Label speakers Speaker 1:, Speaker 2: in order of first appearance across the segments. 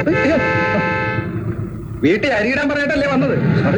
Speaker 1: അകത്ത് അയ്യോ. വീട്ടിൽ അരിയിടാൻ പറഞ്ഞിട്ടല്ലേ വന്നത്
Speaker 2: സോറി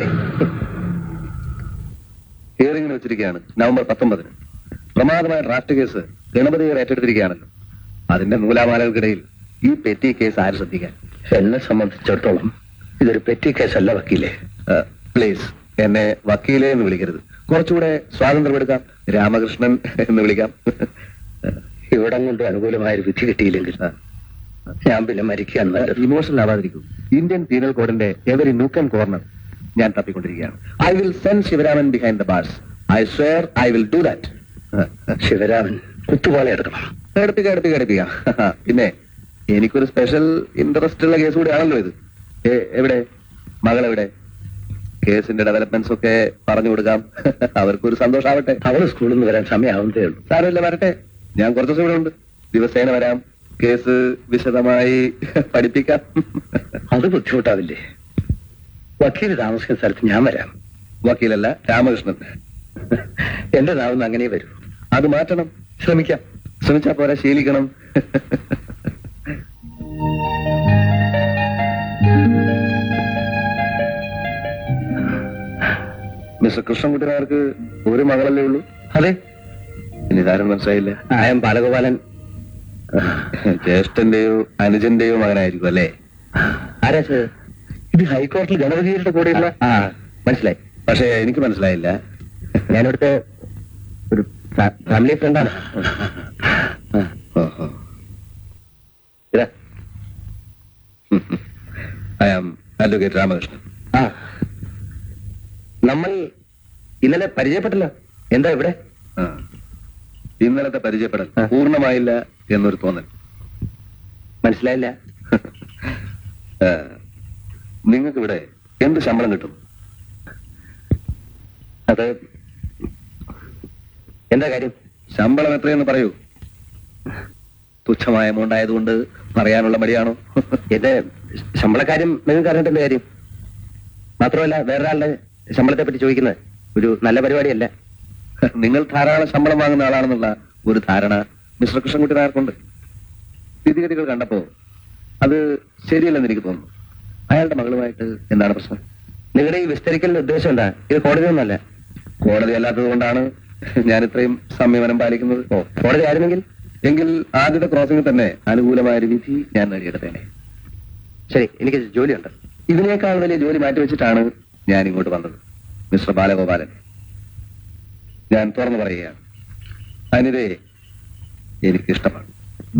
Speaker 2: ഹിയറിംഗിന് വെച്ചിരിക്കുകയാണ് നവംബർ പത്തൊമ്പതിന് പ്രമാദമായ ഡ്രാഫ്റ്റ് കേസ് ഗണപതികൾ ഏറ്റെടുത്തിരിക്കുകയാണല്ലോ അതിന്റെ നൂലാമാലകൾക്കിടയിൽ ഈ പെറ്റി കേസ് ആര് ശ്രദ്ധിക്കാൻ
Speaker 3: എന്നെ സംബന്ധിച്ചിടത്തോളം ഇതൊരു പെറ്റി കേസല്ല വക്കീലെ
Speaker 2: പ്ലീസ് എന്നെ വക്കീലെ എന്ന് വിളിക്കരുത് കുറച്ചുകൂടെ സ്വാതന്ത്ര്യം എടുക്കാം രാമകൃഷ്ണൻ എന്ന് വിളിക്കാം
Speaker 3: ഇവിടം കൊണ്ട് അനുകൂലമായൊരു വിധി കിട്ടിയില്ലെങ്കിൽ ഞാൻ പിന്നെ മരിക്കാൻ നല്ലത്
Speaker 2: ഇമോഷണൽ ആവാതിരിക്കും ഇന്ത്യൻ പീനൽ കോഡിന്റെ എവരി നൂക്ക് ആൻഡ് കോർണർ ഞാൻ തപ്പിക്കൊണ്ടിരിക്കുകയാണ് I will send Sivaraman behind the bars I swear I will do that
Speaker 3: Sivaraman കുത്തുപാള എടുക്കണം
Speaker 2: എടുപ്പിക്കാം എടുപ്പിക്കാം എടുപ്പിക്കാം പിന്നെ എനിക്കൊരു സ്പെഷ്യൽ ഇൻട്രസ്റ്റ് ഉള്ള കേസ് കൂടിയാണല്ലോ ഇത് ഏ, എവിടെ മകൾ എവിടെ കേസിന്റെ ഡെവലപ്മെന്റ്സ് ഒക്കെ പറഞ്ഞു കൊടുക്കാം അവർക്കൊരു സന്തോഷാവട്ടെ
Speaker 3: അവള് സ്കൂളിൽ നിന്ന് വരാൻ സമയമാവുന്നതേ ഉള്ളൂ
Speaker 2: സാരമില്ല വരട്ടെ ഞാൻ കുറച്ച് ദിവസം ഇവിടെ ഉണ്ട് ദിവസേന വരാം കേസ് വിശദമായി പഠിപ്പിക്കാം
Speaker 3: അത് ബുദ്ധിമുട്ടാവില്ലേ വക്കീൽ താമസിക്കുന്ന സ്ഥലത്ത് ഞാൻ വരാം
Speaker 2: വക്കീലല്ല രാമകൃഷ്ണൻ
Speaker 3: എന്റെ നാവുന്ന് അങ്ങനെ വരൂ
Speaker 2: അത് മാറ്റണം
Speaker 3: ശ്രമിക്കാം
Speaker 2: ശ്രമിച്ചാ പോരാ ശീലിക്കണം മിസ്റ്റർ കൃഷ്ണൻകുട്ടിനാർക്ക് ഒരു മകളല്ലേ ഉള്ളൂ
Speaker 3: അതെ
Speaker 2: ഇനി ഇതാരും മനസ്സിലായില്ല
Speaker 3: ആയം ബാലഗോപാലൻ
Speaker 2: ജ്യേഷ്ഠന്റെയോ അനുജന്റെയോ മകനായിരിക്കും അല്ലേ
Speaker 3: ആരാ സർ? ഇത് ഹൈക്കോടതിയിൽ ഗണപതിയുടെ കൂടെയുള്ള
Speaker 2: ആ മനസ്സിലായി പക്ഷേ എനിക്ക് മനസ്സിലായില്ല
Speaker 3: ഞാനിവിടുത്തെ ഒരു ഫാമിലി ഫ്രണ്ടാണ്
Speaker 2: ഓഹോ
Speaker 3: ഇതാ
Speaker 2: ഐ ആം അഡ്വക്കേറ്റ് രാമകൃഷ്ണൻ
Speaker 3: ആ നമ്മൾ ഇന്നലെ പരിചയപ്പെട്ടല്ലോ എന്താ ഇവിടെ
Speaker 2: ആ. ഇന്നലത്തെ പരിചയപ്പെടൽ
Speaker 3: ആ.
Speaker 2: പൂർണ്ണമായില്ല എന്നൊരു തോന്നൽ
Speaker 3: മനസ്സിലായില്ല
Speaker 2: നിങ്ങൾക്ക് ഇവിടെ എന്ത് ശമ്പളം കിട്ടും
Speaker 3: അത് എന്താ കാര്യം
Speaker 2: ശമ്പളം എത്രയെന്ന് പറയൂ തുച്ഛമായ എമൗണ്ട് ആയതുകൊണ്ട് പറയാനുള്ള മടിയാണോ
Speaker 3: എന്റെ ശമ്പളക്കാര്യം നിങ്ങൾക്ക് അറിഞ്ഞിട്ടെന്ത് കാര്യം മാത്രമല്ല വേറൊരാളുടെ ശമ്പളത്തെ പറ്റി ചോദിക്കുന്നത് ഒരു നല്ല പരിപാടിയല്ല
Speaker 2: നിങ്ങൾ ധാരാളം ശമ്പളം വാങ്ങുന്ന ആളാണെന്നുള്ള ഒരു ധാരണ മിസ്റ്റർ കൃഷ്ണൻകുട്ടി നായർക്കുണ്ട് സ്ഥിതിഗതികൾ കണ്ടപ്പോ അത് ശരിയല്ലെന്ന് എനിക്ക് തോന്നുന്നു അയാളുടെ മകളുമായിട്ട് എന്താണ് പ്രശ്നം
Speaker 3: നിങ്ങളുടെ ഈ വിസ്തരിക്കലിന്റെ ഉദ്ദേശം എന്താ ഇത് കോടതി ഒന്നല്ല
Speaker 2: കോടതി അല്ലാത്തത് കൊണ്ടാണ് ഞാൻ ഇത്രയും സംയമനം പാലിക്കുന്നത്
Speaker 3: ഓ കോടതി ആയിരുന്നെങ്കിൽ
Speaker 2: എങ്കിൽ ആദ്യത്തെ ക്രോസിംഗിൽ തന്നെ അനുകൂലമായ ഒരു വിധി ഞാൻ നേടിയെടുത്തേനെ
Speaker 3: ശരി എനിക്ക് ജോലിയുണ്ട്
Speaker 2: ഇതിനേക്കാൾ വലിയ ജോലി മാറ്റിവെച്ചിട്ടാണ് ഞാൻ ഇങ്ങോട്ട് വന്നത് മിസ്റ്റർ ബാലഗോപാലൻ ഞാൻ തുറന്നു പറയുകയാണ് അനിതയെ എനിക്ക് ഇഷ്ടമാണ്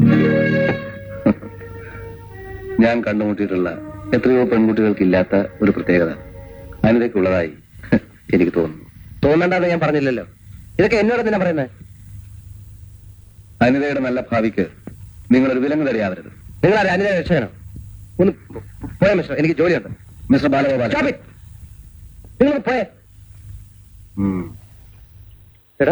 Speaker 2: ഞാൻ കണ്ടുമുട്ടിയിട്ടുള്ള എത്രയോ പെൺകുട്ടികൾക്ക് ഇല്ലാത്ത ഒരു പ്രത്യേകത അനിതയ്ക്കുള്ളതായി എനിക്ക് തോന്നുന്നു
Speaker 3: തോന്നണ്ടെന്ന് ഞാൻ പറഞ്ഞില്ലല്ലോ ഇതൊക്കെ എന്നോട് തന്നെ പറയുന്നത്
Speaker 2: അനിതയുടെ നല്ല ഭാവിക്ക് നിങ്ങളൊരു വിലങ്ങ് തടയാവരുത്
Speaker 3: നിങ്ങൾ ആരും അനിത രക്ഷകനോ ഒന്ന് പോയ മിസ്റ്റർ എനിക്ക് ജോലിയുണ്ട്
Speaker 2: മിസ്റ്റർ ബാലഗോപാലൻ
Speaker 3: Stop it. നിങ്ങൾ പോയേ
Speaker 2: ഉം.
Speaker 3: എടാ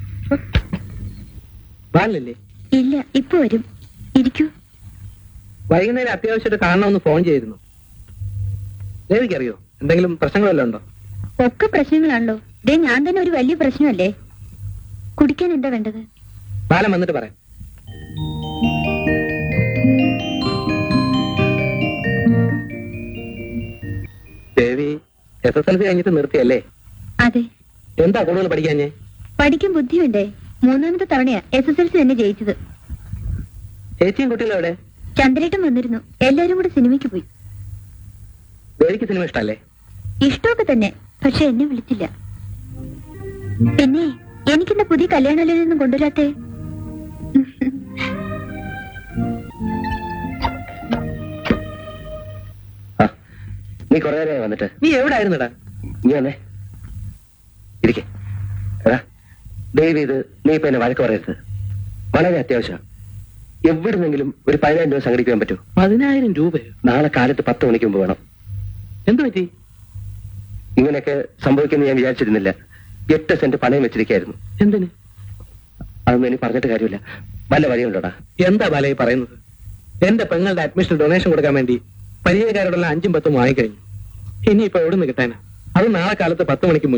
Speaker 4: ബാലല്ലേ
Speaker 5: ഇല്ല ഇപ്പൊ വരും ഇരിക്കൂ
Speaker 4: വൈകുന്നേരം അത്യാവശ്യമായിട്ട് കാണണമെന്ന് ഫോൺ ചെയ്തിരുന്നു ദേവിക്കറിയോ എന്തെങ്കിലും പ്രശ്നങ്ങൾ വല്ലതും ഉണ്ടോ
Speaker 5: ഒക്കെ പ്രശ്നങ്ങളാണല്ലോ ദേ ഞാൻ തന്നെ ഒരു വലിയ പ്രശ്നമല്ലേ കുടിക്കാൻ എന്താ വേണ്ടത്
Speaker 4: ബാലൻ വന്നിട്ട് പറയാം Devi S S L C കഴിഞ്ഞിട്ട് നിർത്തിയല്ലേ
Speaker 5: അതെ
Speaker 4: എന്താ കൂടുതൽ പഠിക്കാഞ്ഞേ
Speaker 5: പഠിക്കാൻ ബുദ്ധി വേണ്ടേ മൂന്നാമത്തെ തവണയാ എസ് എസ് എൽ സി തന്നെ ജയിച്ചത്
Speaker 4: ചേച്ചിയും കുട്ടികളും എവിടെ
Speaker 5: ചന്ദ്രേട്ടൻ വന്നിരുന്നു എല്ലാരും കൂടെ സിനിമയ്ക്ക് പോയി
Speaker 4: ദേവിക്ക് സിനിമ ഇഷ്ടല്ലേ
Speaker 5: ഇഷ്ടമൊക്കെ തന്നെ പക്ഷെ എന്നെ വിളിച്ചില്ല പിന്നെ എനിക്കെന്താ പുതിയ കല്യാണാലോചന കൊണ്ടുവരാത്തെ
Speaker 3: ആ നീ കുറെ നേരമായി വന്നിട്ട്
Speaker 4: നീ എവിടെ ആയിരുന്നടാ
Speaker 3: നീ വന്നേ ഇരിക്കെ എടാ ദയവ് ഇത് നീ ഇപ്പൊ എന്നെ വഴക്ക് പറയരുത് വളരെ അത്യാവശ്യം എവിടുന്നെങ്കിലും ഒരു പതിനായിരം രൂപ സംഘടിക്കാൻ പറ്റൂ
Speaker 4: പതിനായിരം രൂപയോ
Speaker 3: നാളെ കാലത്ത് പത്ത് മണിക്ക് മുമ്പ് വേണം
Speaker 4: എന്ത് പറ്റി
Speaker 3: ഇങ്ങനെയൊക്കെ സംഭവിക്കുമെന്ന് ഞാൻ വിചാരിച്ചിരുന്നില്ല എട്ട് സെന്റ് പണയം വെച്ചിരിക്കായിരുന്നു
Speaker 4: എന്തിന്
Speaker 3: അതൊന്നും എനിക്ക് പറഞ്ഞിട്ട് കാര്യമില്ല വല്ല വഴിയുണ്ടോടാ
Speaker 4: എന്താ ബാലയി പറയുന്നത് എന്റെ പെങ്ങളുടെ അഡ്മിഷൻ ഡൊണേഷൻ കൊടുക്കാൻ വേണ്ടി പരിചയക്കാരോടെല്ലാം അഞ്ചും പത്തും വാങ്ങിക്കഴിഞ്ഞു ഇനിയിപ്പോ എവിടെ നിന്ന് കിട്ടാനാ അത് നാളെ കാലത്ത് പത്ത് മണിക്ക് മുന്നേ